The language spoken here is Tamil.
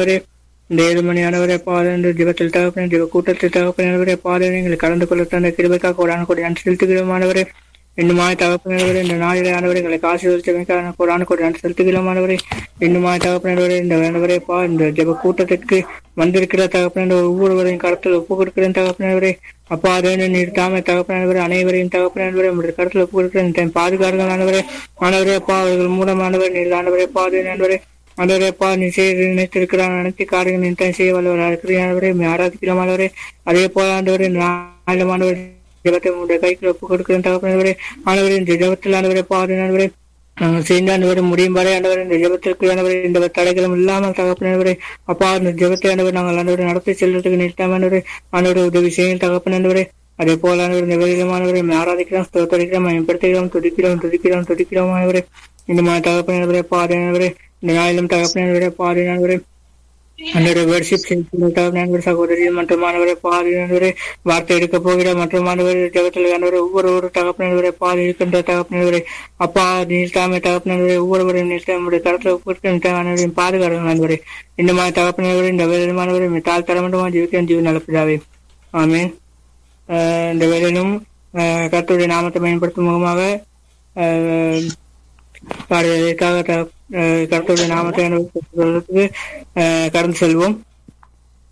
தகப்பனவரே இந்த ஏழு மணியானவரை பாதை இந்த ஜீவத்தில் தகப்பன ஜீவ கூட்டத்தில் தகப்பனவரே பாதை நீங்கள் கலந்து கொள்ள தந்த கிருபைக்காக கொடான கொடி நன்றி செலுத்துகிறோமானவரே இன்னுமாய் தகப்பனவரே இந்த நாளிலானவரை எங்களை காசு செலுத்தமைக்கான கொடான கொடி நன்றி செலுத்துகிறோமானவரே இன்னுமாய் தகப்பனவரே இந்த வேண்டவரே பா இந்த ஜெப கூட்டத்திற்கு வந்திருக்கிற தகப்பனர் ஒவ்வொருவரையும் கருத்தில் ஒப்பு கொடுக்கிறேன் தகப்பனவரே அப்பா அதே நீர் தாமே தகப்பனவரே அனைவரையும் தகப்பனவரே உங்களுடைய கருத்தில் ஒப்பு கொடுக்கிறேன் பாதுகாடுகளானவரே ஆனவரே அப்பா அவர்கள் மூலமானவர் நீர் ஆனவரே பாதுகானவரே ஆண்டவரேப்பா நீ செய்து நினைத்திருக்கிறான் அனைத்து காரியங்கள் நினைத்த செய்ய வல்லவராக இருக்கிறானவரே ஆராதிக்கிறோம் ஆண்டவரே அதே போல ஆண்டவரே நாளமானவர் ஜபத்தை உங்களுடைய கைக்கு ஒப்பு கொடுக்கிறேன் தகப்பனவரே ஆண்டவரே இந்த ஜபத்தில் ஆண்டவரே பாதுகானவரே நாங்கள் செய்த ஆண்டவரை முடியும் வரை ஆண்டவர் இந்த ஜபத்திற்கு ஆண்டவரை இந்த தடைகளும் இல்லாமல் தகப்பனவரே அப்பா இந்த ஜபத்தை ஆண்டவர் நாங்கள் ஆண்டவரை நடத்தி செல்வதற்கு நிறுத்தாமனவரே ஆண்டவரை உதவி செய்யும் தகப்பனவரே அதே போல ஆண்டவர் இந்த விதமானவரை ஆராதிக்கிறோம் ஸ்தோத்தரிக்கிறோம் மேம்படுத்துகிறோம் துடிக்கிறோம் துடிக்கிறோம் துடிக்கிறோம் ஆண்டவரே இந்த மாதிரி தகப்பனவரே பாதுகானவரே இந்த நாளிலும் தகப்பனவரே பாதுகானவரே அன்றைய வேர்ஷிப் செய்கிற சகோதரி மற்றும் மாணவரை பாதுகானவரே வார்த்தை எடுக்க போகிற மற்றும் மாணவர் ஜகத்தில் ஆண்டவரை ஒவ்வொரு தகப்பனவரை பாதி இருக்கின்ற தகப்பனவரை அப்பா நீர் தாமே தகப்பனவரை ஒவ்வொருவரையும் நிறுத்த கருத்தில் ஒப்புக்கிற பாதுகாப்பு ஆண்டவரை இந்த மாதிரி தகப்பனவரை இந்த வேதமானவரை தாழ் தரமண்டமா ஜீவிக்க ஜீவ நலப்பிதாவே ஆமேன் இந்த வேலையிலும் கருத்துடைய நாமத்தை மேம்படுத்தும் முகமாக பாடுவதற்காக கருத்துடைய நாமத்தை கடந்து செல்வோம்